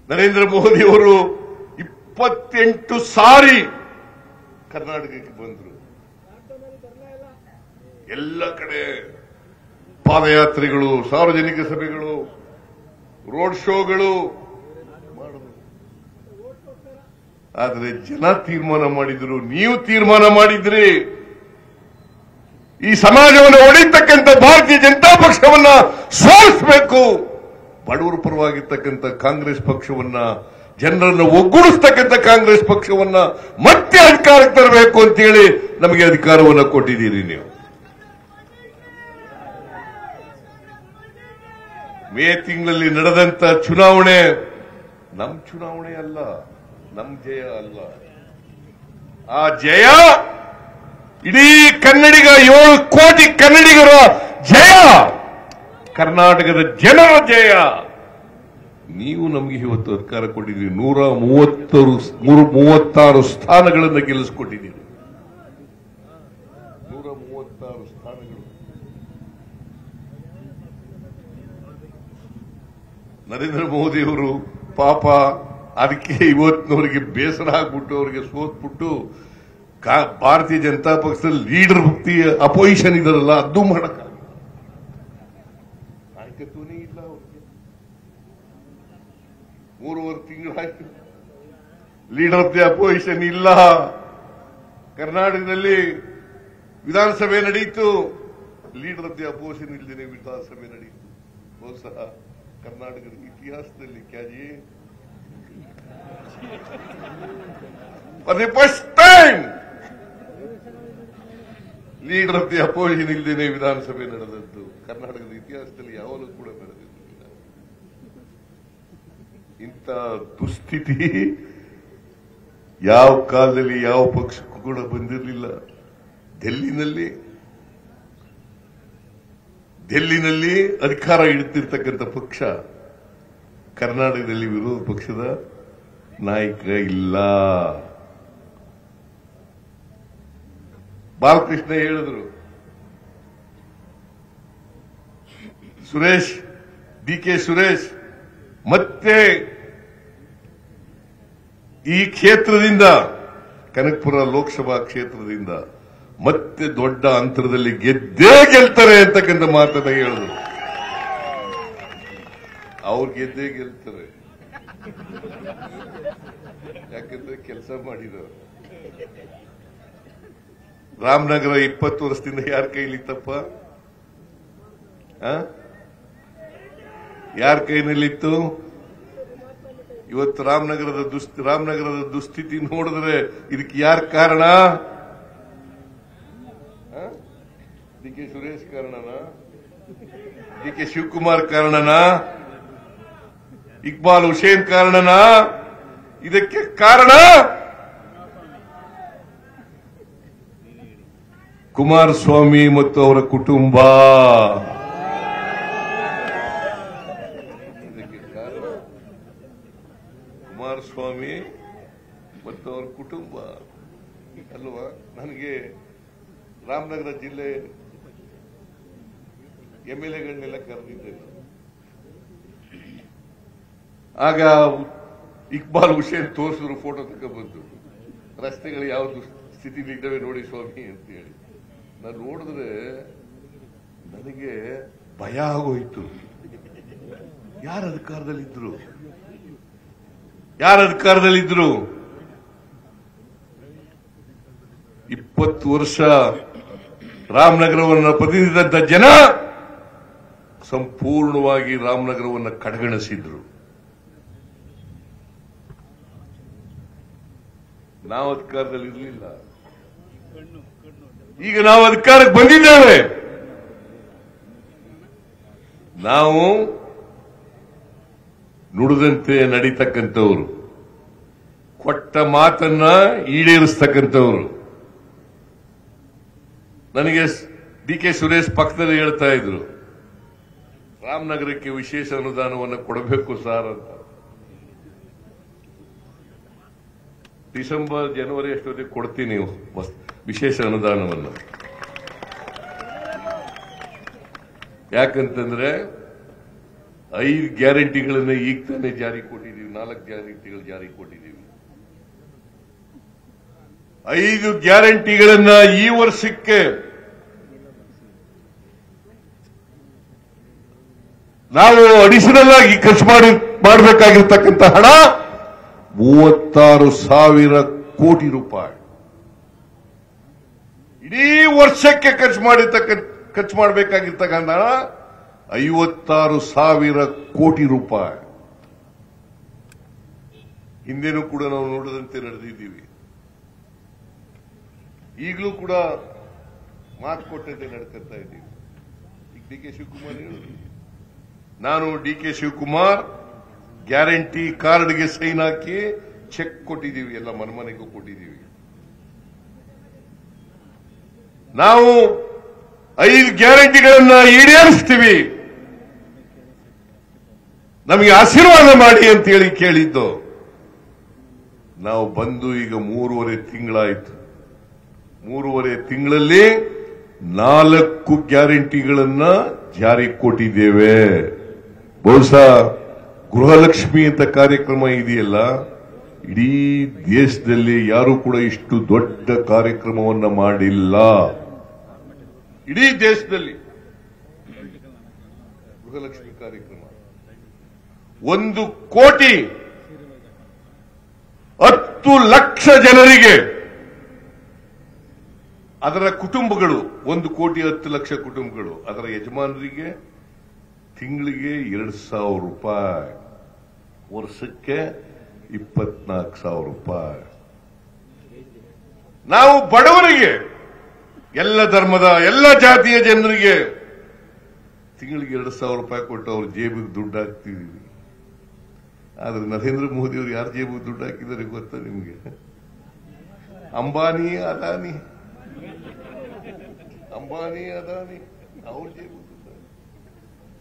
ನರೇಂದ್ರ ಮೋದಿ ಅವರು ಇಪ್ಪತ್ತೆಂಟು ಸಾರಿ ಕರ್ನಾಟಕಕ್ಕೆ ಬಂದರು ಎಲ್ಲ ಕಡೆ ಪಾದಯಾತ್ರೆಗಳು ಸಾರ್ವಜನಿಕ ಸಭೆಗಳು ರೋಡ್ ಶೋಗಳು ಮಾಡಿದ್ರು ಆದ್ರೆ ಜನ ತೀರ್ಮಾನ ಮಾಡಿದ್ರು ನೀವು ತೀರ್ಮಾನ ಮಾಡಿದ್ರಿ ಈ ಸಮಾಜವನ್ನು ಒಡೆಯತಕ್ಕಂಥ ಭಾರತೀಯ ಜನತಾ ಪಕ್ಷವನ್ನ ಸೋಲಿಸಬೇಕು ಬಡವರ ಪರವಾಗಿರ್ತಕ್ಕಂಥ ಕಾಂಗ್ರೆಸ್ ಪಕ್ಷವನ್ನ ಜನರನ್ನು ಒಗ್ಗೂಡಿಸ್ತಕ್ಕಂಥ ಕಾಂಗ್ರೆಸ್ ಪಕ್ಷವನ್ನ ಮತ್ತೆ ಅಧಿಕಾರಕ್ಕೆ ತರಬೇಕು ಅಂತೇಳಿ ನಮಗೆ ಅಧಿಕಾರವನ್ನು ಕೊಟ್ಟಿದ್ದೀರಿ ನೀವು ಮೇ ತಿಂಗಳಲ್ಲಿ ನಡೆದಂತ ಚುನಾವಣೆ ನಮ್ ಚುನಾವಣೆ ಅಲ್ಲ ನಮ್ ಜಯ ಅಲ್ಲ ಆ ಜಯ ಇಡೀ ಕನ್ನಡಿಗ ಏಳು ಕೋಟಿ ಕನ್ನಡಿಗರ ಜಯ ಕರ್ನಾಟಕದ ಜನರ ಜಯ ನೀವು ನಮಗೆ ಇವತ್ತು ಅಧಿಕಾರ ಕೊಟ್ಟಿದ್ದೀರಿ ನೂರ ಮೂವತ್ತರು ನೂರ ಮೂವತ್ತಾರು ಸ್ಥಾನಗಳನ್ನು ಗೆಲ್ಲಿಸಿಕೊಟ್ಟಿದ್ದೀರಿ ನೂರ ಮೂವತ್ತಾರು ಸ್ಥಾನಗಳು ನರೇಂದ್ರ ಮೋದಿಯವರು ಪಾಪ ಅದಕ್ಕೆ ಇವತ್ತಿನವರಿಗೆ ಬೇಸರ ಆಗ್ಬಿಟ್ಟು ಅವರಿಗೆ ಸೋತ್ಬಿಟ್ಟು ಕಾ- ಭಾರತೀಯ ಜನತಾ ಪಕ್ಷದಲ್ಲಿ ಲೀಡರ್ ಭಕ್ತಿ ಅಪೋಸಿಷನ್ ಇದಾರಲ್ಲ ಅದು ಮಾಡಕ್ಕಾಗಿಲ್ಲ ನಾಯಕತ್ವನೇ ಇಲ್ಲ ಅವ್ರಿಗೆ ಮೂರುವರೆ ತಿಂಗಳಾಯ್ತು ಲೀಡರ್ ಆಫ್ ದಿ ಅಪೋಸಿಷನ್ ಇಲ್ಲ ಕರ್ನಾಟಕದಲ್ಲಿ ವಿಧಾನಸಭೆ ನಡೆಯಿತು ಲೀಡರ್ ಆಫ್ ದಿ ಅಪೋಸಿಷನ್ ಇಲ್ಲದೇನೆ ವಿಧಾನಸಭೆ ನಡೆಯಿತು ಬಹುಶಃ ಕರ್ನಾಟಕದ ಇತಿಹಾಸದಲ್ಲಿ ಕ್ಯಾಜಿ for the first time leader of the opposition ಇಲ್ಲದೇನೆ ವಿಧಾನಸಭೆ ನಡೆದದ್ದು ಕರ್ನಾಟಕದ ಇತಿಹಾಸದಲ್ಲಿ ಯಾವಾಗಲೂ ಕೂಡ ನಡೆದಿರಲಿಲ್ಲ ಇಂಥ ದುಸ್ಥಿತಿ ಯಾವ ಕಾಲದಲ್ಲಿ ಯಾವ ಪಕ್ಷಕ್ಕೂ ಕೂಡ ಬಂದಿರಲಿಲ್ಲ ಡೆಲ್ಲಿನಲ್ಲಿ ಡೆಲ್ಲಿನಲ್ಲಿ ಅಧಿಕಾರ ಹಿಡಿತಿರ್ತಕ್ಕಂಥ ಪಕ್ಷ ಕರ್ನಾಟಕದಲ್ಲಿ ವಿರೋಧ ಪಕ್ಷದ ನಾಯಕ ಇಲ್ಲ ಬಾಲಕೃಷ್ಣ ಹೇಳಿದ್ರು ಸುರೇಶ್ ಡಿ ಕೆ ಸುರೇಶ್ ಮತ್ತೆ ಈ ಕ್ಷೇತ್ರದಿಂದ ಕನಕಪುರ ಲೋಕಸಭಾ ಕ್ಷೇತ್ರದಿಂದ ಮತ್ತೆ ದೊಡ್ಡ ಅಂತರದಲ್ಲಿ ಗೆದ್ದೇ ಗೆಲ್ತಾರೆ ಅಂತಕ್ಕಂಥ ಮಾತನ್ನ ಹೇಳಿದ್ರು ಅವ್ರು ಗೆದ್ದೇ ಗೆಲ್ತಾರೆ ಯಾಕಂದ್ರೆ ಕೆಲಸ ಮಾಡಿದವರು ರಾಮನಗರ ಇಪ್ಪತ್ತು ವರ್ಷದಿಂದ ಯಾರ ಕೈಲಿತ್ತಪ್ಪ ಆ? ಯಾರ ಕೈನಲ್ಲಿತ್ತು ಇವತ್ತು ರಾಮನಗರದ ದುಸ್ ರಾಮನಗರದ ದುಸ್ಥಿತಿ ನೋಡಿದ್ರೆ ಇದಕ್ಕೆ ಯಾರ ಕಾರಣ ಡಿ ಕೆ ಸುರೇಶ್ ಕಾರಣನಾ ಡಿ ಕೆ ಶಿವಕುಮಾರ್ ಕಾರಣನಾ ಇಕ್ಬಾಲ್ ಹುಸೇನ್ ಕಾರಣನಾ ಇದಕ್ಕೆ ಕಾರಣ ಕುಮಾರಸ್ವಾಮಿ ಮತ್ತು ಅವರ ಕುಟುಂಬ ಇದಕ್ಕೆ ಕಾರಣ ಕುಮಾರಸ್ವಾಮಿ ಮತ್ತು ಅವರ ಕುಟುಂಬ ಅಲ್ವಾ ನನಗೆ ರಾಮನಗರ ಜಿಲ್ಲೆ ಎಂ ಎಲ್ ಎಗಳನ್ನೆಲ್ಲ ಕರೆದಿದ್ದೆ ಆಗ ಇಕ್ಬಾಲ್ ಹುಸೇನ್ ತೋರಿಸಿದ್ರು ಫೋಟೋ ತಗೊಂಡ್ಬಂದು ರಸ್ತೆಗಳು ಯಾವ ಸ್ಥಿತಿ ಇದ್ದಾವೆ ನೋಡಿ ಸ್ವಾಮಿ ಅಂತ ಹೇಳಿ ನಾನು ನೋಡಿದ್ರೆ ನನಗೆ ಭಯ ಆಗೋಯ್ತು ಯಾರ ಅಧಿಕಾರದಲ್ಲಿದ್ರು ಯಾರ ಅಧಿಕಾರದಲ್ಲಿದ್ರು ಇಪ್ಪತ್ತು ವರ್ಷ ರಾಮನಗರವನ್ನು ಪ್ರತಿನಿಧಿಸಿದಂತ ಜನ ಸಂಪೂರ್ಣವಾಗಿ ರಾಮನಗರವನ್ನು ಕಡೆಗಣಿಸಿದ್ರು ನಾವು ಅಧಿಕಾರದಲ್ಲಿ ಇರಲಿಲ್ಲ ಈಗ ನಾವು ಅಧಿಕಾರಕ್ಕೆ ಬಂದಿದ್ದೇವೆ ನಾವು ನುಡಿದಂತೆ ನಡೀತಕ್ಕಂಥವ್ರು ಕೊಟ್ಟ ಮಾತನ್ನ ಈಡೇರಿಸ್ತಕ್ಕಂಥವ್ರು ನನಗೆ ಡಿ ಕೆ ಸುರೇಶ್ ಪಕ್ಕದಲ್ಲಿ ಹೇಳ್ತಾ ಇದ್ರು ರಾಮನಗರಕ್ಕೆ ವಿಶೇಷ ಅನುದಾನವನ್ನು ಕೊಡಬೇಕು ಸರ್ ಅಂತ ಡಿಸೆಂಬರ್ ಜನವರಿ ಅಷ್ಟೊತ್ತಿಗೆ ಕೊಡ್ತೀನಿ ವಸ್- ವಿಶೇಷ ಅನುದಾನವನ್ನು ಯಾಕಂತಂದ್ರೆ ಐದು ಗ್ಯಾರಂಟಿಗಳನ್ನ ಈಗ ತಾನೇ ಜಾರಿ ಕೊಟ್ಟಿದ್ದೀವಿ ನಾಲ್ಕು ಗ್ಯಾರಂಟಿಗಳು ಜಾರಿ ಕೊಟ್ಟಿದ್ದೀವಿ ಐದು ಗ್ಯಾರಂಟಿಗಳನ್ನ ಈ ವರ್ಷಕ್ಕೆ ನಾವು ಅಡಿಷನಲ್ ಆಗಿ ಖರ್ಚು ಮಾಡಿ ಮಾಡಬೇಕಾಗಿರ್ತಕ್ಕಂಥ ಹಣ ಮೂವತ್ತಾರು ಸಾವಿರ ಕೋಟಿ ರೂಪಾಯಿ ಇಡೀ ವರ್ಷಕ್ಕೆ ಖರ್ಚು ಮಾಡಿರ್ತಕ್ಕಂಥ ಖರ್ಚು ಮಾಡಬೇಕಾಗಿರ್ತಕ್ಕಂಥ ಹಣ ಐವತ್ತಾರು ಸಾವಿರ ಕೋಟಿ ರೂಪಾಯಿ ಹಿಂದೆನೂ ಕೂಡ ನಾವು ನೋಡದಂತೆ ನಡೆದಿದ್ದೀವಿ ಈಗಲೂ ಕೂಡ ಮಾತು ಕೊಟ್ಟಂತೆ ನಡ್ಕೊತಾ ಇದ್ದೀವಿ ಈಗ ಡಿ ಕೆ ಶಿವಕುಮಾರ್ ಹೇಳಿದ್ರು ನಾನು ಡಿ ಕೆ ಶಿವಕುಮಾರ್ ಗ್ಯಾರಂಟಿ ಕಾರ್ಡ್ಗೆ ಸೈನ್ ಹಾಕಿ ಚೆಕ್ ಕೊಟ್ಟಿದ್ದೀವಿ ಎಲ್ಲ ಮನೆಮನೆಗೂ ಕೊಟ್ಟಿದ್ದೀವಿ ನಾವು ಐದು ಗ್ಯಾರಂಟಿಗಳನ್ನ ಈಡೇರಿಸ್ತೀವಿ ನಮಗೆ ಆಶೀರ್ವಾದ ಮಾಡಿ ಅಂತ ಹೇಳಿ ಕೇಳಿದ್ದು ನಾವು ಬಂದು ಈಗ ಮೂರುವರೆ ತಿಂಗಳಾಯ್ತು ಮೂರುವರೆ ತಿಂಗಳಲ್ಲಿ ನಾಲ್ಕು ಗ್ಯಾರಂಟಿಗಳನ್ನ ಜಾರಿ ಕೊಟ್ಟಿದ್ದೇವೆ ಬಹುಶಃ ಗೃಹಲಕ್ಷ್ಮಿ ಅಂತ ಕಾರ್ಯಕ್ರಮ ಇದೆಯಲ್ಲ ಇಡೀ ದೇಶದಲ್ಲಿ ಯಾರು ಕೂಡ ಇಷ್ಟು ದೊಡ್ಡ ಕಾರ್ಯಕ್ರಮವನ್ನ ಮಾಡಿಲ್ಲ ಇಡೀ ದೇಶದಲ್ಲಿ ಗೃಹಲಕ್ಷ್ಮಿ ಕಾರ್ಯಕ್ರಮ ಒಂದು ಕೋಟಿ ಹತ್ತು ಲಕ್ಷ ಜನರಿಗೆ ಅದರ ಕುಟುಂಬಗಳು ಒಂದು ಕೋಟಿ ಹತ್ತು ಲಕ್ಷ ಕುಟುಂಬಗಳು ಅದರ ಯಜಮಾನರಿಗೆ ತಿಂಗಳಿಗೆ ಎರಡು ಸಾವಿರ ರೂಪಾಯಿ ವರ್ಷಕ್ಕೆ ಇಪ್ಪತ್ನಾಲ್ಕು ಸಾವಿರ ರೂಪಾಯಿ ನಾವು ಬಡವರಿಗೆ ಎಲ್ಲ ಧರ್ಮದ ಎಲ್ಲ ಜಾತಿಯ ಜನರಿಗೆ ತಿಂಗಳಿಗೆ ಎರಡು ಸಾವಿರ ರೂಪಾಯಿ ಕೊಟ್ಟು ಅವ್ರ ಜೇಬಿಗೆ ದುಡ್ಡು ಹಾಕ್ತಿದೀವಿ ಆದ್ರೆ ನರೇಂದ್ರ ಮೋದಿ ಅವರು ಯಾರ ಜೇಬಿಗೆ ದುಡ್ಡು ಹಾಕಿದ್ದಾರೆ ಗೊತ್ತಾ ನಿಮ್ಗೆ ಅಂಬಾನಿ ಅದಾನಿ ಅಂಬಾನಿ ಅದಾನಿ ಅವ್ರ ಜೇಬಿಗೆ